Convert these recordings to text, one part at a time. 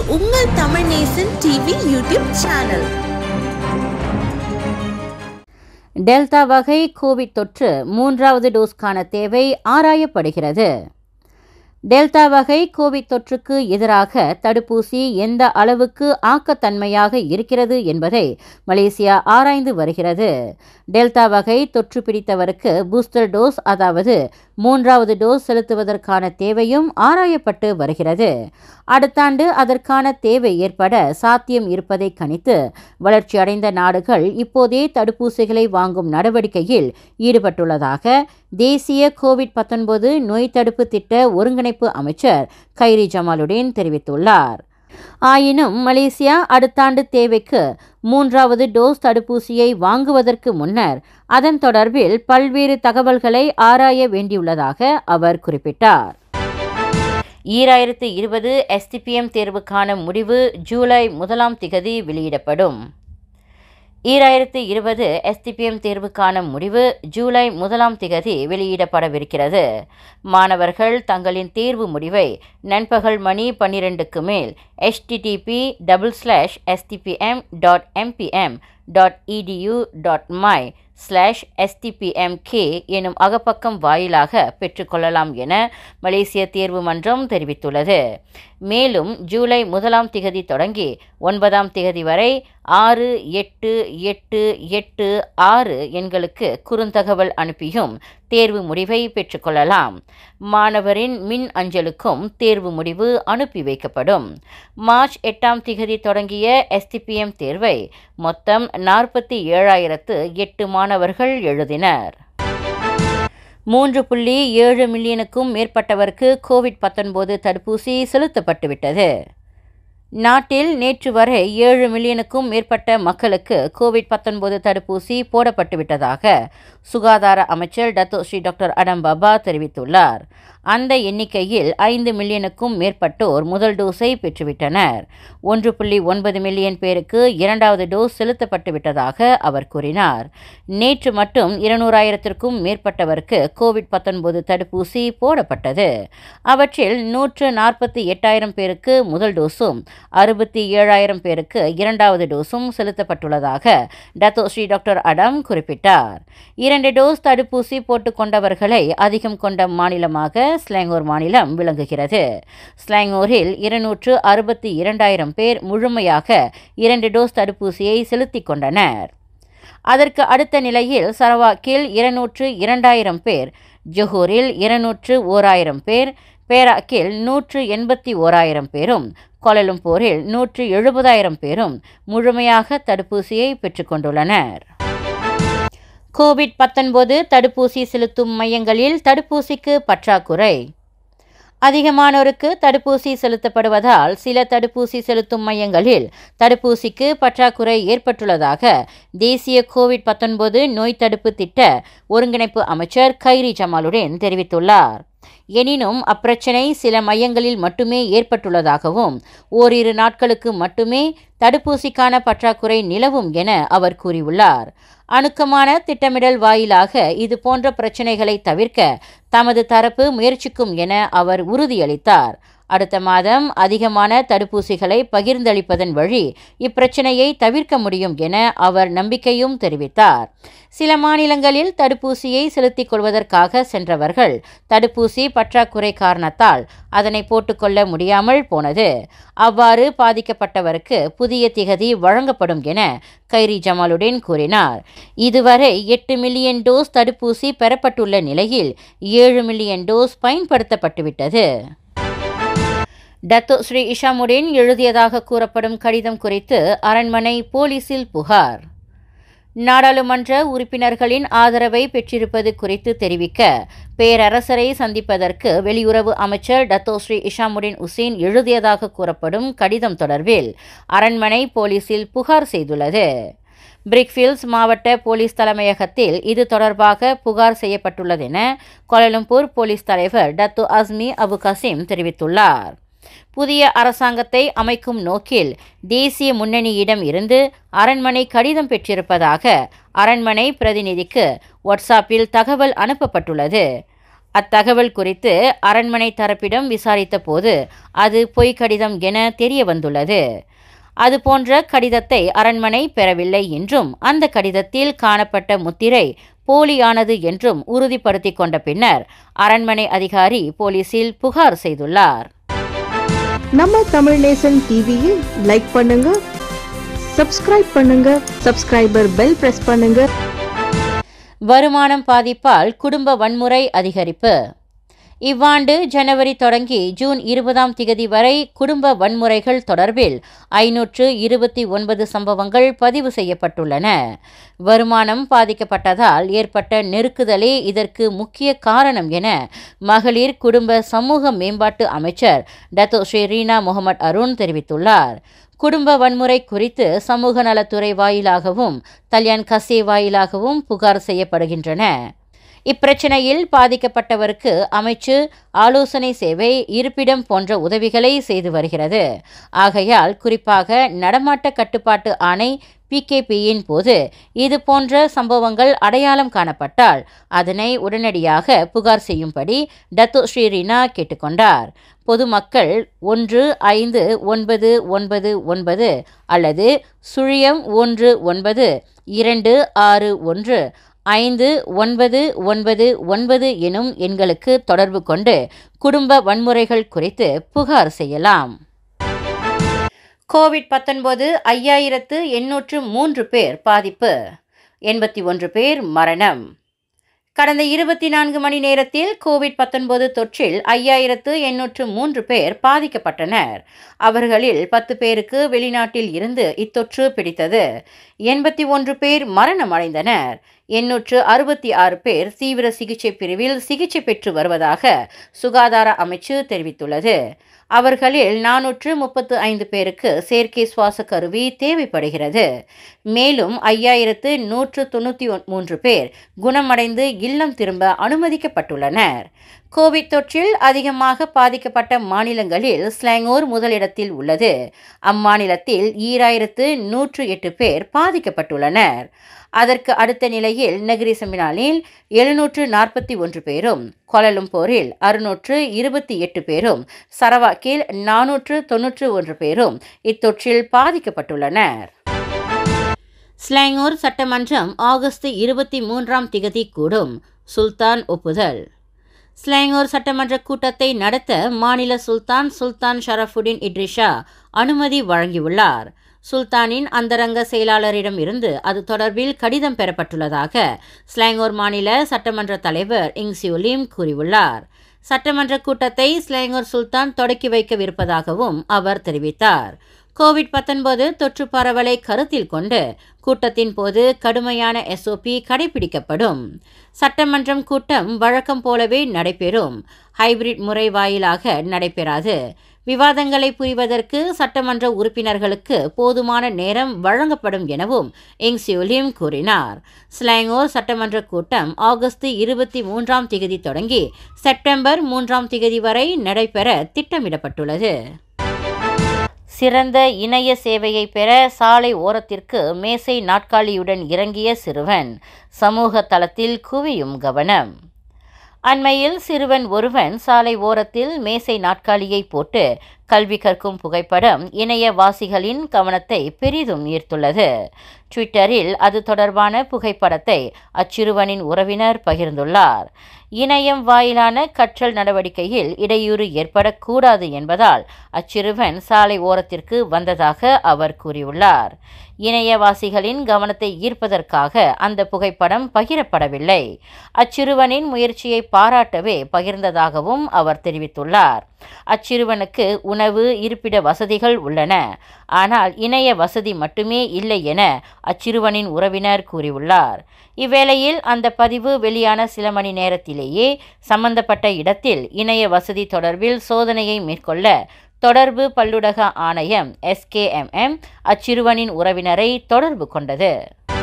உங்கள் Tamil Nesan TV YouTube channel delta வகை covid தொற்று மூன்றாவது டோஸ்க்கான தேவை ஆராயப்படுகிறது டெல்டா வகை கோவிட் தொற்றுக்கு எதிராக தடுப்பூசி எந்த அளவுக்கு ஆக்கத்தன்மையாக இருக்கிறது என்பதை மலேசியா ஆராய்ந்து வருகிறது டெல்டா வகை தொற்று பிடித்தவருக்கு பூஸ்டர் டோஸ் அதாவது மூன்றாவது டோஸ் செலுத்துவதற்கான தேவையும் ஆராயப்பட்டு வருகிறது அடுத்த ஆண்டு அதற்கான தேவை ஏற்பட சாத்தியம் இருப்பதை கணித்து வளர்ச்சியடைந்த நாடுகள் இப்போதே தடுப்பூசிகளை வாங்கும் நடவடிக்கையில் ஈடுபட்டுள்ளதாக தேசிய கோவிட் பத்தொன்பது நோய் தடுப்பு திட்ட ஒருங்கிணைப்பு அமைச்சர் கைரி ஜமாலுடீன் தெரிவித்துள்ளார் ஆயினும் மலேசியா அடுத்த ஆண்டு தேவைக்கு மூன்றாவது டோஸ் தடுப்பூசியை வாங்குவதற்கு முன்னர் அதன் தொடர்பில் பல்வேறு தகவல்களை ஆராய வேண்டியுள்ளதாக அவர் குறிப்பிட்டார் ஈராயிரத்து இருபது எஸ்டிபிஎம் தேர்வுக்கான முடிவு ஜூலை முதலாம் திகதி வெளியிடப்படும் ஈராயிரத்து இருபது எஸ்டிபிஎம் தேர்வுக்கான முடிவு ஜூலை முதலாம் திகதி வெளியிடப்படவிருக்கிறது மாணவர்கள் தங்களின் தேர்வு முடிவை நண்பகல் மணி பன்னிரெண்டுக்கு மேல் HTTP double slash STPM dot MPM dot edu dot my slash எஸ்டிபிஎம்கே எனும் அகப்பக்கம் வாயிலாக பெற்றுக்கொள்ளலாம் என மலேசிய தேர்வு மன்றம் தெரிவித்துள்ளது மேலும் ஜூலை முதலாம் திகதி தொடங்கி ஒன்பதாம் திகதி வரை ஆறு எட்டு எட்டு எட்டு ஆறு எண்களுக்கு குறுந்தகவல் அனுப்பியும் தேர்வு முடிவை பெற்றுக்கொள்ளலாம் மாணவரின் மின் அஞ்சலுக்கும் தேர்வு முடிவு அனுப்பி வைக்கப்படும் மார்ச் எட்டாம் திகதி தொடங்கிய எஸ்டிபிஎம் தேர்வை மொத்தம் நாற்பத்தி ஏழாயிரத்து எட்டு மாணவர்கள் எழுதினர் மூன்று புள்ளி ஏழு மில்லியனுக்கும் மேற்பட்டவருக்கு கோவிட் பத்தொன்பது தடுப்பூசி செலுத்தப்பட்டுவிட்டது நாட்டில் நேற்று வரை ஏழு மில்லியனுக்கும் மேற்பட்ட மக்களுக்கு கோவிட் பத்தொன்பது தடுப்பூசி போடப்பட்டுவிட்டதாக சுகாதார அமைச்சர் டத்தோ ஸ்ரீ டாக்டர் அடம் பாபா தெரிவித்துள்ளார் அந்த எண்ணிக்கையில் ஐந்து மில்லியனுக்கும் மேற்பட்டோர் முதல் டோஸை பெற்றுவிட்டனர் ஒன்று புள்ளி ஒன்பது மில்லியன் பேருக்கு இரண்டாவது டோஸ் செலுத்தப்பட்டு விட்டதாக அவர் கூறினார் நேற்று மட்டும் இருநூறாயிரத்திற்கும் மேற்பட்டவருக்கு கோவிட் பத்தொன்பது தடுப்பூசி போடப்பட்டது அவற்றில் நூற்று நாற்பத்தி எட்டாயிரம் பேருக்கு முதல் டோஸும் அறுபத்தி ஏழாயிரம் பேருக்கு இரண்டாவது டோஸும் செலுத்தப்பட்டுள்ளதாக டத்தோ ஸ்ரீ டாக்டர் அடம் குறிப்பிட்டார் இரண்டு டோஸ் தடுப்பூசி போட்டுக் கொண்டவர்களை அதிகம் கொண்ட மாநிலமாக ஸ்லாங்கூர் மாநிலம் விளங்குகிறது ஸ்லாங்கூரில் இருநூற்று அறுபத்தி இரண்டாயிரம் பேர் முழுமையாக இரண்டு டோஸ் தடுப்பூசியை செலுத்திக் கொண்டனர் அதற்கு அடுத்த நிலையில் சரவாக்கில் இருநூற்று இரண்டாயிரம் பேர் ஜொஹூரில் இருநூற்று ஓராயிரம் பேர் பேராக்கில் நூற்று எண்பத்தி ஓராயிரம் பேரும் கோலலும்பூரில் நூற்று எழுபதாயிரம் பேரும் முழுமையாக தடுப்பூசியை பெற்றுக்கொண்டுள்ளனர் கோவிட் பத்தொன்பது தடுப்பூசி செலுத்தும் மையங்களில் தடுப்பூசிக்கு பற்றாக்குறை அதிகமானோருக்கு தடுப்பூசி செலுத்தப்படுவதால் சில தடுப்பூசி செலுத்தும் மையங்களில் தடுப்பூசிக்கு பற்றாக்குறை ஏற்பட்டுள்ளதாக தேசிய கோவிட் பத்தொன்பது நோய் தடுப்பு திட்ட ஒருங்கிணைப்பு அமைச்சர் கைரி ஜமாலுடன் தெரிவித்துள்ளார் எனினும் அப்பிரச்சினை சில மையங்களில் மட்டுமே ஏற்பட்டுள்ளதாகவும் ஓரிரு நாட்களுக்கு மட்டுமே தடுப்பூசிக்கான பற்றாக்குறை நிலவும் என அவர் கூறியுள்ளார் அணுக்கமான திட்டமிடல் வாயிலாக இது போன்ற பிரச்சினைகளை தவிர்க்க தமது தரப்பு முயற்சிக்கும் என அவர் உறுதியளித்தார் அடுத்த மாதம் அதிகமான தடுப்பூசிகளை பகிர்ந்தளிப்பதன் வழி இப்பிரச்சினையை தவிர்க்க முடியும் என அவர் நம்பிக்கையும் தெரிவித்தார் சில மாநிலங்களில் தடுப்பூசியை செலுத்திக் கொள்வதற்காக சென்றவர்கள் தடுப்பூசி பற்றாக்குறை காரணத்தால் அதனை போட்டுக்கொள்ள முடியாமல் போனது அவ்வாறு பாதிக்கப்பட்டவருக்கு புதிய திகதி வழங்கப்படும் என கைரி ஜமாலுடன் கூறினார் இதுவரை எட்டு மில்லியன் டோஸ் தடுப்பூசி பெறப்பட்டுள்ள நிலையில் ஏழு மில்லியன் டோஸ் பயன்படுத்தப்பட்டுவிட்டது டத்தோ ஸ்ரீ இஷாமுடின் எழுதியதாக கூறப்படும் கடிதம் குறித்து அரண்மனை போலீசில் புகார் நாடாளுமன்ற உறுப்பினர்களின் ஆதரவை பெற்றிருப்பது குறித்து தெரிவிக்க பேரரசரை சந்திப்பதற்கு வெளியுறவு அமைச்சர் டத்தோ ஸ்ரீ இஷாமுடின் உசேன் எழுதியதாக கூறப்படும் கடிதம் தொடர்பில் அரண்மனை போலீசில் புகார் செய்துள்ளது பிரிக்ஃபீல்ட்ஸ் மாவட்ட போலீஸ் தலைமையகத்தில் இது தொடர்பாக புகார் செய்யப்பட்டுள்ளதென கோலலம்பூர் போலீஸ் தலைவர் டத்து அஸ்மி அபு கசீம் தெரிவித்துள்ளார் புதிய அரசாங்கத்தை அமைக்கும் நோக்கில் தேசிய முன்னணியிடம் இருந்து அரண்மனை கடிதம் பெற்றிருப்பதாக அரண்மனை பிரதிநிதிக்கு வாட்ஸ்அப்பில் தகவல் அனுப்பப்பட்டுள்ளது அத்தகவல் குறித்து அரண்மனை தரப்பிடம் விசாரித்த போது அது பொய் கடிதம் என தெரிய வந்துள்ளது அதுபோன்ற கடிதத்தை அரண்மனை பெறவில்லை என்றும் அந்த கடிதத்தில் காணப்பட்ட முத்திரை போலியானது என்றும் உறுதிப்படுத்திக் கொண்ட பின்னர் அரண்மனை அதிகாரி போலீசில் புகார் செய்துள்ளார் நம்ம தமிழ் நேசன் டிவியை லைக் பண்ணுங்க சப்ஸ்கிரைப் பண்ணுங்க சப்ஸ்கிரைபர் பெல் பிரஸ் பண்ணுங்க வருமானம் பாதிப்பால் குடும்ப வன்முறை அதிகரிப்பு இவ்வாண்டு ஜனவரி தொடங்கி ஜூன் இருபதாம் திகதி வரை குடும்ப வன்முறைகள் தொடர்பில் ஐநூற்று இருபத்தி ஒன்பது சம்பவங்கள் பதிவு செய்யப்பட்டுள்ளன வருமானம் பாதிக்கப்பட்டதால் ஏற்பட்ட நெருக்குதலே இதற்கு முக்கிய காரணம் என மகளிர் குடும்ப சமூக மேம்பாட்டு அமைச்சர் Dato Sri Rina Mohamad Harun தெரிவித்துள்ளார் குடும்ப வன்முறை குறித்து சமூக நலத்துறை வாயிலாகவும் தல்யான் கசே வாயிலாகவும் புகார் செய்யப்படுகின்றன இப்பிரச்சனையில் பாதிக்கப்பட்டவருக்கு அமைச்சு ஆலோசனை சேவை இருப்பிடம் போன்ற உதவிகளை செய்து வருகிறது ஆகையால் குறிப்பாக நடமாட்ட கட்டுப்பாட்டு ஆணை பிகேபியின் போது இது போன்ற சம்பவங்கள் அடையாளம் காணப்பட்டால் அதனை உடனடியாக புகார் செய்யும்படி டத்து ஸ்ரீ ரீனா கேட்டுக்கொண்டார் பொதுமக்கள் ஒன்று ஐந்து ஒன்பது ஒன்பது ஒன்பது அல்லது சுழியம் ஒன்று ஒன்பது இரண்டு ஆறு ஒன்று ஐந்து ஒன்பது ஒன்பது ஒன்பது எனும் எண்களுக்கு தொடர்பு கொண்டு குடும்ப வன்முறைகள் குறித்து புகார் செய்யலாம் கோவிட் பத்தொன்பது ஐயாயிரத்து எண்ணூற்று மூன்று பேர் பாதிப்பு எண்பத்தி ஒன்று பேர் மரணம் கடந்த இருபத்தி நான்கு மணி நேரத்தில் கோவிட் பத்தொன்பது தொற்றில் ஐயாயிரத்து எண்ணூற்று மூன்று பேர் பாதிக்கப்பட்டனர் அவர்களில் பத்து பேருக்கு வெளிநாட்டில் இருந்து இத்தொற்று பிடித்தது எண்பத்தி ஒன்று பேர் மரணம் அடைந்தனர் எண்ணூற்று அறுபத்தி ஆறு பேர் தீவிர சிகிச்சை பிரிவில் சிகிச்சை பெற்று வருவதாக சுகாதார அமைச்சு தெரிவித்துள்ளது அவர்களில் நானூற்று முப்பத்து ஐந்து பேருக்கு செயற்கை சுவாச கருவி தேவைப்படுகிறது மேலும் ஐயாயிரத்து நூற்று தொண்ணூற்றி மூன்று பேர் குணமடைந்து இல்லம் திரும்ப அனுமதிக்கப்பட்டுள்ளனர் கோவிட் தொற்றில் அதிகமாக பாதிக்கப்பட்ட மாநிலங்களில் ஸ்லாங்கூர் முதலிடத்தில் உள்ளது அம்மாநிலத்தில் ஈராயிரத்து நூற்று எட்டு பேர் பாதிக்கப்பட்டுள்ளனர் அதற்கு அடுத்த நிலையில் நெகிரி செமினாலில் எழுநூற்று நாற்பத்தி ஒன்று பேரும் கோலலும்போரில் அறுநூற்று இருபத்தி எட்டு பேரும் சரவாக்கில் நானூற்று தொன்னூற்று ஒன்று பேரும் இத்தொற்றில் பாதிக்கப்பட்டுள்ளனர் ஸ்லாங்கூர் சட்டமன்றம் ஆகஸ்ட் இருபத்தி மூன்றாம் திகதி கூடும் சுல்தான் ஒப்புதல் ஸ்லாங்கூர் சட்டமன்ற கூட்டத்தை நடத்த மாநில சுல்தான் சுல்தான் ஷரஃபுடின் இட்ரிஷா அனுமதி வழங்கியுள்ளார் சுல்தானின் அந்தரங்க செயலாளரிடம் இருந்து அது தொடர்பில் கடிதம் பெறப்பட்டுள்ளதாக ஸ்லாங்கூர் மாநில சட்டமன்ற தலைவர் இங் சியோலிம் கூறியுள்ளார் சட்டமன்ற கூட்டத்தை ஸ்லாங்கூர் சுல்தான் தொடக்கி வைக்கவிருப்பதாகவும் அவர் தெரிவித்தார் கோவிட் பத்தொன்பது தொற்று பரவலை கருத்தில் கொண்டு கூட்டத்தின் போது கடுமையான எஸ்ஓபி கடைபிடிக்கப்படும் சட்டமன்றம் கூட்டம் வழக்கம் போலவே நடைபெறும் ஹைபிரிட் முறை வாயிலாக நடைபெறாது விவாதங்களை புரிவதற்கு சட்டமன்ற உறுப்பினர்களுக்கு போதுமான நேரம் வழங்கப்படும் எனவும் இங் சியோலிம் கூறினார் ஸ்லாங்கோர் சட்டமன்ற கூட்டம் ஆகஸ்ட் இருபத்தி மூன்றாம் திகதி தொடங்கி செப்டம்பர் மூன்றாம் திகதி வரை நடைபெற திட்டமிடப்பட்டுள்ளது சிறந்த இணைய சேவையை பெற சாலை ஓரத்திற்கு மேசை நாட்காலியுடன் இறங்கிய சிறுவன் சமூக தளத்தில் குவியும் கவனம் அண்மையில் சிறுவன் ஒருவன் சாலை ஓரத்தில் மேசை நாட்காலியை போட்டு கல்வி கற்கும் புகைப்படம் இணையவாசிகளின் கவனத்தை பெரிதும் ஈர்த்துள்ளது ட்விட்டரில் அது தொடர்பான புகைப்படத்தை அச்சிறுவனின் உறவினர் பகிர்ந்துள்ளார் இணையம் வாயிலான கற்றல் நடவடிக்கையில் இடையூறு ஏற்படக்கூடாது என்பதால் அச்சிறுவன் சாலை ஓரத்திற்கு வந்ததாக அவர் கூறியுள்ளார் இணையவாசிகளின் கவனத்தை ஈர்ப்பதற்காக அந்த புகைப்படம் பகிரப்படவில்லை அச்சிறுவனின் முயற்சியை பாராட்டவே பகிர்ந்ததாகவும் அவர் தெரிவித்துள்ளார் அச்சிறுவனுக்கு உணவு இருப்பிட வசதிகள் உள்ளன ஆனால் இணைய வசதி மட்டுமே இல்லை என அச்சிறுவனின் உறவினர் கூறியுள்ளார் இவ்வேளையில் அந்த பதிவு வெளியான சில மணி நேரத்திலேயே சம்பந்தப்பட்ட இடத்தில் இணைய வசதி தொடர்பில் சோதனையை மேற்கொள்ள தொடர்பு பல்லுடக ஆணையம் எஸ்கேஎம்எம் அச்சிறுவனின் உறவினரை தொடர்பு கொண்டது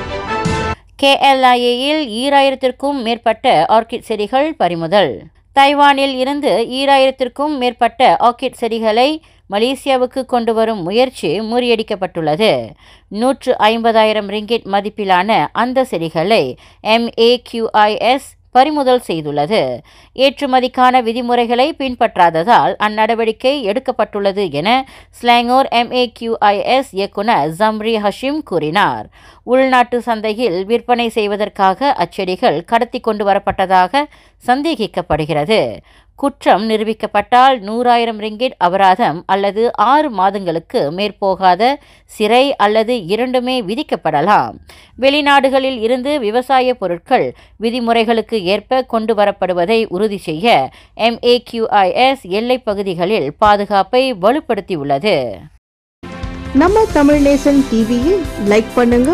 கேஎல்ஐஏயில் ஈராயிரத்திற்கும் மேற்பட்ட ஆர்கிட் செடிகள் பறிமுதல் தைவானில் இருந்து ஈராயிரத்திற்கும் மேற்பட்ட ஆர்கிட் செடிகளை மலேசியாவுக்கு கொண்டு வரும் முயற்சி முறியடிக்கப்பட்டுள்ளது நூற்று ஐம்பதாயிரம் ரிங்கிட் மதிப்பிலான அந்த செடிகளை எம்ஏக்யூஐஎஸ் பறிமுதல் செய்துள்ளது ஏற்றுமதிக்கான விதிமுறைகளை பின்பற்றாததால் அந்நடவடிக்கை எடுக்கப்பட்டுள்ளது என ஸ்லாங்கோர் எம்ஏக்யூஐஎஸ் இயக்குனர் ஜம்ரி ஹஷிம் கூறினார் உள்நாட்டு சந்தையில் விற்பனை செய்வதற்காக அச்செடிகள் கடத்தி கொண்டு வரப்பட்டதாக சந்தேகிக்கப்படுகிறது குற்றம் நிரூபிக்கப்பட்டால் நூறாயிரம் ரிங்கிட் அபராதம் அல்லது ஆறு மாதங்களுக்கு மேற்போகாத சிறை அல்லது இரண்டுமே விதிக்கப்படலாம் வெளிநாடுகளில் இருந்து விவசாய பொருட்கள் விதிமுறைகளுக்கு ஏற்ப கொண்டு வரப்படுவதை உறுதி செய்ய எம்ஏக்யூஐஎஸ் எல்லைப் பகுதிகளில் பாதுகாப்பை வலுப்படுத்தியுள்ளது நம்ம தமிழ் நேசன் டிவியில் லைக் பண்ணுங்க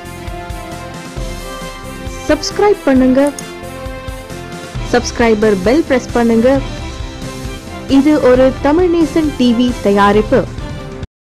சப்ஸ்கிரைப் பண்ணுங்க சப்ஸ்கிரைபர் பெல் பிரஸ் பண்ணுங்க இது ஒரு தமிழ் நேசன் டிவி தயாரிப்பு